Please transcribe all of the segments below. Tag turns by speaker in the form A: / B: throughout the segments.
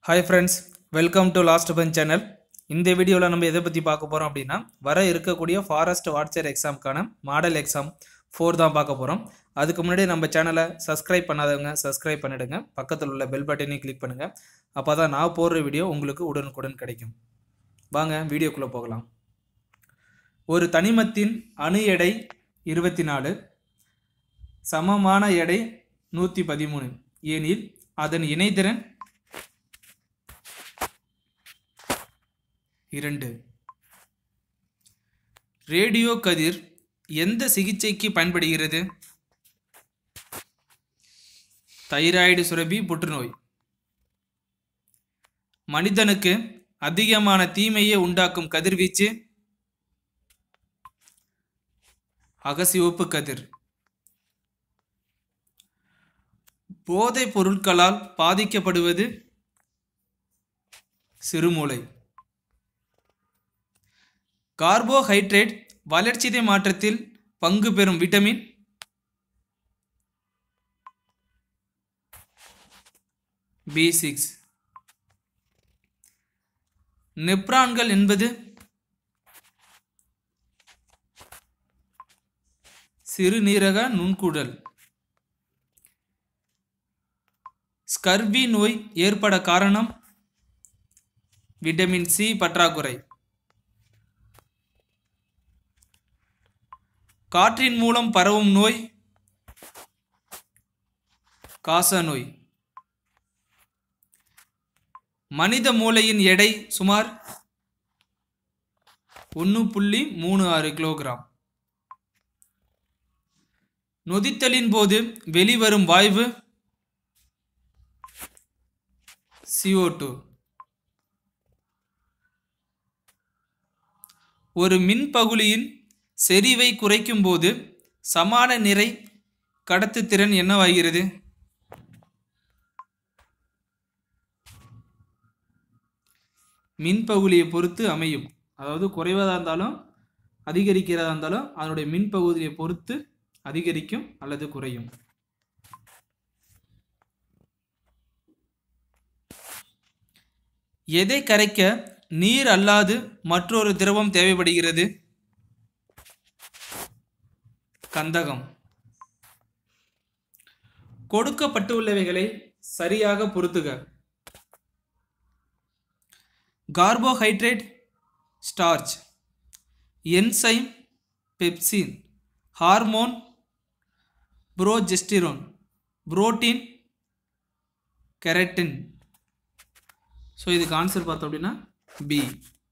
A: hi friends welcome to last bench channel இந்த வீடியோவில் நம்ம எதை பற்றி பார்க்க போகிறோம் அப்படின்னா வர இருக்கக்கூடிய ஃபாரஸ்ட் வாட்சர் எக்ஸாமுக்கான மாடல் எக்ஸாம் ஃபோர் தான் பார்க்க போகிறோம் அதுக்கு முன்னாடி நம்ம சேனலை சப்ஸ்கிரைப் பண்ணாதவங்க சப்ஸ்கிரைப் பண்ணிடுங்க பக்கத்தில் உள்ள பெல் பட்டனையும் கிளிக் பண்ணுங்கள் அப்போ தான் நான் போடுற வீடியோ உங்களுக்கு உடனுக்குடன் கிடைக்கும் வாங்க வீடியோக்குள்ளே போகலாம் ஒரு தனிமத்தின் அணு எடை இருபத்தி நாலு சமமான எடை நூற்றி பதிமூணு ஏனில் அதன் இணைதிறன் இரண்டு ரேடியோ கதிர் எந்த சிகிச்சைக்கு பயன்படுகிறது தைராய்டு சுரப்பி புற்றுநோய் மனிதனுக்கு அதிகமான தீமையை உண்டாக்கும் கதிர்வீச்சு அகசிவப்பு கதிர் போதைப் பொருட்களால் பாதிக்கப்படுவது சிறுமூளை கார்போஹைட்ரேட் வளர்ச்சிதை மாற்றத்தில் பங்கு பெறும் விட்டமின் பி சிக்ஸ் நெப்ரான்கள் என்பது சிறுநீரக நுண்குடல் ஸ்கர்வி நோய் ஏற்பட காரணம் விட்டமின் சி பற்றாக்குறை காற்றின் மூலம் பரவும் நோய் காச நோய் மனித மூளையின் எடை சுமார் ஒன்று புள்ளி மூணு ஆறு கிலோகிராம் நொதித்தலின் போது வெளிவரும் வாயு CO2 ஒரு மின்பகுளியின் செறிவை குறைக்கும் போது சமான நிறை கடத்துத்திறன் என்னவாகிறது மின்பகுளியை பொறுத்து அமையும் அதாவது குறைவதாக இருந்தாலும் அதிகரிக்கிறதா இருந்தாலும் அதனுடைய மின்பகுதியை பொறுத்து அதிகரிக்கும் அல்லது குறையும் எதை கரைக்க நீர் அல்லாது மற்றொரு திரவம் தேவைப்படுகிறது கந்தகம் கொடுக்கப்பட்டுள்ளவைகளை சரியாக பொருத்துக carbohydrate starch enzyme pepsin hormone progesterone protein keratin so இதுக்கு ஆன்சர் பார்த்தோம் அப்படின்னா பி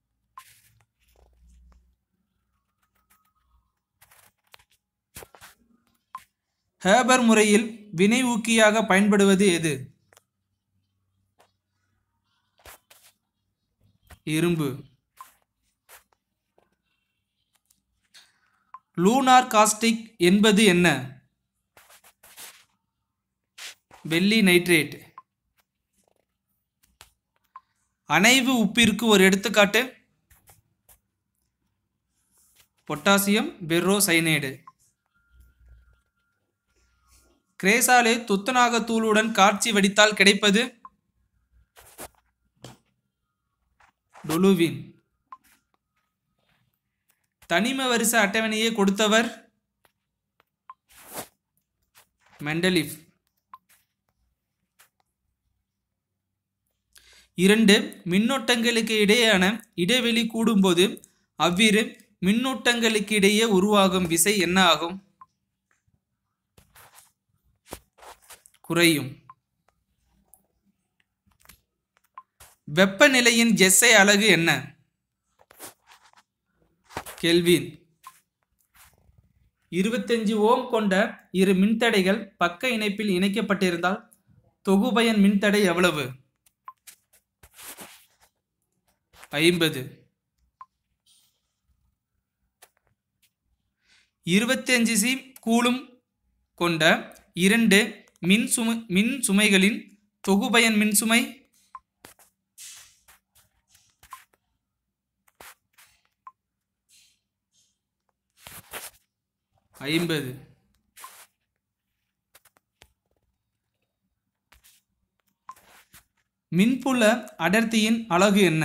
A: ஹேபர் முறையில் வினை ஊக்கியாக பயன்படுவது எது இரும்பு லூனார் காஸ்டிக் என்பது என்ன வெள்ளி நைட்ரேட் அணைவு உப்பிற்கு ஒரு எடுத்துக்காட்டு பொட்டாசியம் பெர்ரோசைனேடு கிரேசாலே துத்தநாக தூளுடன் காட்சி வடித்தால் கிடைப்பது டொலுவின் தனிம வரிசை அட்டவணையை கொடுத்தவர் மெண்டலிஃப் இரண்டு மின்னோட்டங்களுக்கு இடையேயான இடைவெளி கூடும்போது அவ்விரு மின்னூட்டங்களுக்கு இடையே உருவாகும் விசை என்ன ஆகும் குறையும் வெப்பநிலையின் எஸ்ஐ அலகு என்ன கெல்வின் இருபத்தஞ்சு ஓம் கொண்ட இரு மின்தடைகள் பக்க இணைப்பில் இணைக்கப்பட்டிருந்தால் தொகுபயன் மின்தடை எவ்வளவு ஐம்பது இருபத்தஞ்சு சி கூலும் கொண்ட இரண்டு மின் சுமை மின் சுமைகளின் தொகுபயன் மின்சுமை ஐம்பது மின்புல அடர்த்தியின் அலகு என்ன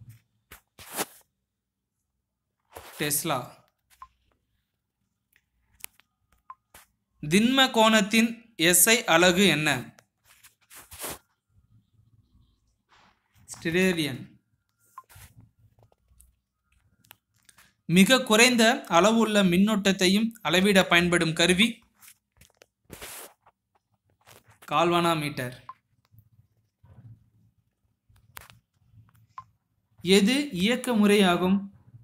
A: டெஸ்லா திண்ம கோணத்தின் எஸ்ஐ அலகு என்ன ஸ்டெரேரியன் மிக குறைந்த அளவுள்ள மின்னோட்டத்தையும் அளவிட பயன்படும் கருவி கால்வனாமீட்டர் எது இயக்க முறையாகும்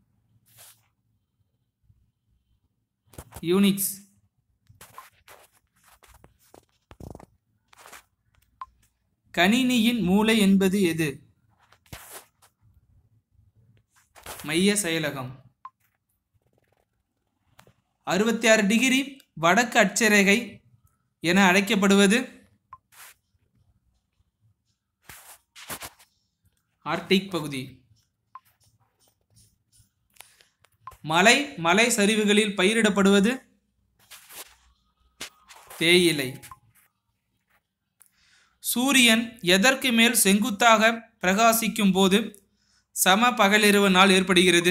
A: யூனிக்ஸ் கணினியின் மூளை என்பது எது மைய செயலகம் அறுபத்தி ஆறு டிகிரி வடக்கு அட்சரேகை என அழைக்கப்படுவது ஆர்டிக் பகுதி மலை மலை சரிவுகளில் பயிரிடப்படுவது தேயிலை சூரியன் எதற்கு மேல் செங்குத்தாக பிரகாசிக்கும் போது சம பகலிரவு நாள் ஏற்படுகிறது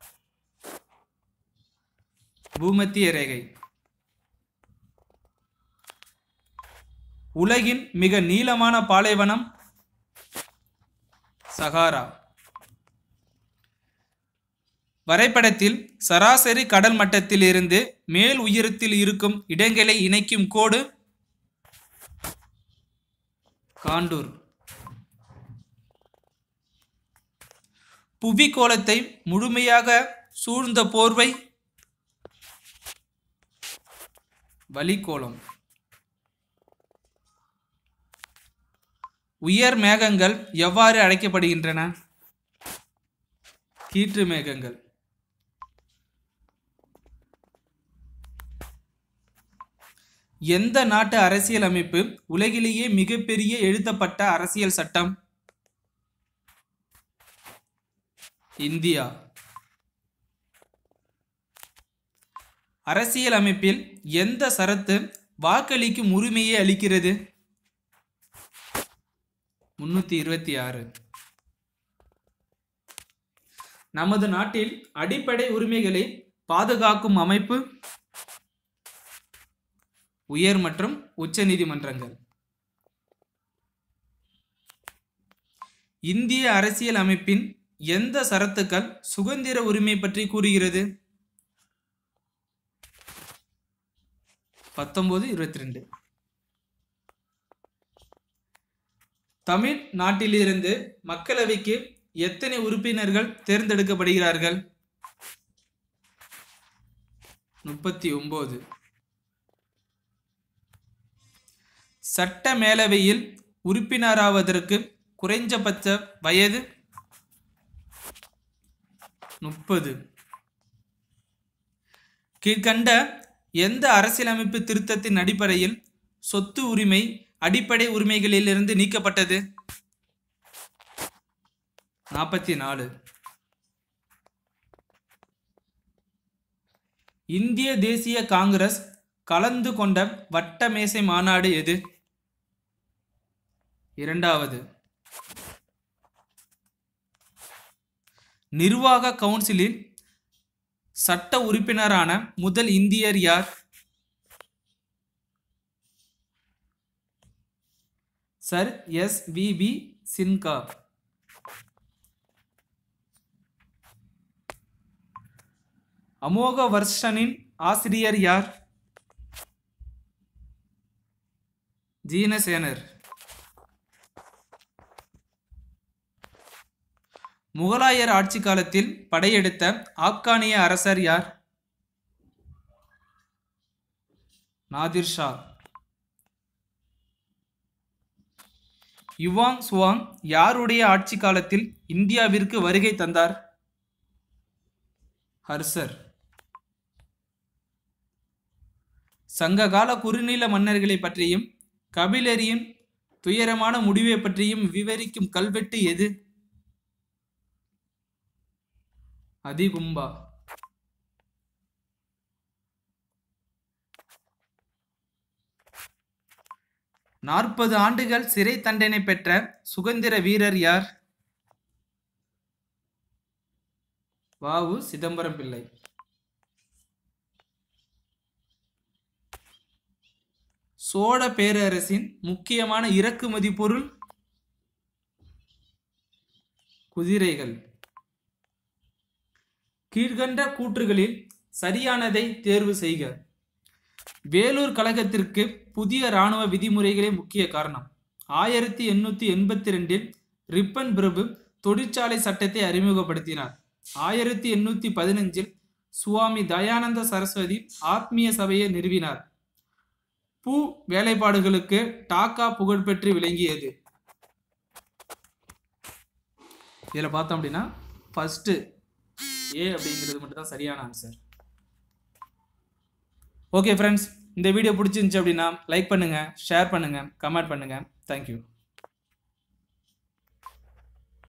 A: பூமத்திய ரேகை உலகின் மிக நீளமான பாலைவனம் சகாரா வரைபடத்தில் சராசரி கடல் மட்டத்தில் இருந்து மேல் உயரத்தில் இருக்கும் இடங்களை இணைக்கும் கோடு காண்டூர் புவிக்கோளத்தை முழுமையாக சூழ்ந்த போர்வை வலிக்கோளம் உயர் மேகங்கள் எவ்வாறு அழைக்கப்படுகின்றன கீற்று மேகங்கள் எந்த நாட்டு அரசியல் அமைப்பு உலகிலேயே மிகப்பெரிய எழுதப்பட்ட அரசியல் சட்டம் இந்தியா அரசியல் அமைப்பில் எந்த சரத்து வாக்களிக்கும் உரிமையை அளிக்கிறது முன்னூத்தி இருபத்தி ஆறு நமது நாட்டில் அடிப்படை உரிமைகளை பாதுகாக்கும் அமைப்பு உயர் மற்றும் உச்ச நீதிமன்றங்கள் இந்திய அரசியல் அமைப்பின் எந்த சரத்துக்கள் சுதந்திர உரிமை பற்றி கூறுகிறது பத்தொன்பது இருபத்தி ரெண்டு தமிழ் நாட்டிலிருந்து மக்களவைக்கு எத்தனை உறுப்பினர்கள் தேர்ந்தெடுக்கப்படுகிறார்கள் முப்பத்தி ஒன்பது சட்ட மேலவையில் உறுப்பினராவதற்கு குறைஞ்சபட்ச வயது முப்பது கீழ்கண்ட எந்த அரசியலமைப்பு திருத்தத்தின் அடிப்படையில் சொத்து உரிமை அடிப்படை உரிமைகளிலிருந்து நீக்கப்பட்டது நாற்பத்தி நாலு இந்திய தேசிய காங்கிரஸ் கலந்து கொண்ட வட்ட மேசை மாநாடு எது இரண்டாவது நிர்வாக கவுன்சிலில் சட்ட உறுப்பினரான முதல் இந்தியர் யார் sir S V P Sinha அமோக வர்ஷனின் ஆசிரியர் யார் ஜீனசேனர் முகலாயர் ஆட்சி காலத்தில் படையெடுத்த ஆப்கானிய அரசர் யார் நாதிர் ஷா யுவாங் சுவாங் யாருடைய ஆட்சி காலத்தில் இந்தியாவிற்கு வருகை தந்தார் ஹர்சர் சங்ககால குறுநில மன்னர்களை பற்றியும் கபிலரியின் துயரமான முடிவை பற்றியும் விவரிக்கும் கல்வெட்டு எது அதிகும்பா நாற்பது ஆண்டுகள் சிறை தண்டனை பெற்ற சுதந்திர வீரர் யார் வாவு சிதம்பரம் பிள்ளை சோழ பேரரசின் முக்கியமான இறக்குமதி பொருள் குதிரைகள் கீழ்கண்ட கூற்றுகளில் சரியானதை தேர்வு செய்க வேலூர் கழகத்திற்கு புதிய இராணுவ விதிமுறைகளே முக்கிய காரணம் ஆயிரத்தி எண்ணூத்தி எண்பத்தி ரெண்டில் ரிப்பன் பிரபு தொழிற்சாலை சட்டத்தை அறிமுகப்படுத்தினார் ஆயிரத்தி எண்ணூத்தி பதினஞ்சில் சுவாமி தயானந்த சரஸ்வதி ஆத்மீய சபையை நிறுவினார் பூ வேலைப்பாடுகளுக்கு டாக்கா புகழ்பெற்று விளங்கியது இதில் பார்த்தோம் அப்படின்னா ஃபஸ்ட்டு ஏ அப்படிங்கிறது மட்டும் தான் சரியான ஆன்சர் ஓகே ஃப்ரெண்ட்ஸ் இந்த வீடியோ பிடிச்சிருந்துச்சு அப்படின்னா லைக் பண்ணுங்கள் ஷேர் பண்ணுங்கள் கமெண்ட் பண்ணுங்கள் தேங்க்யூ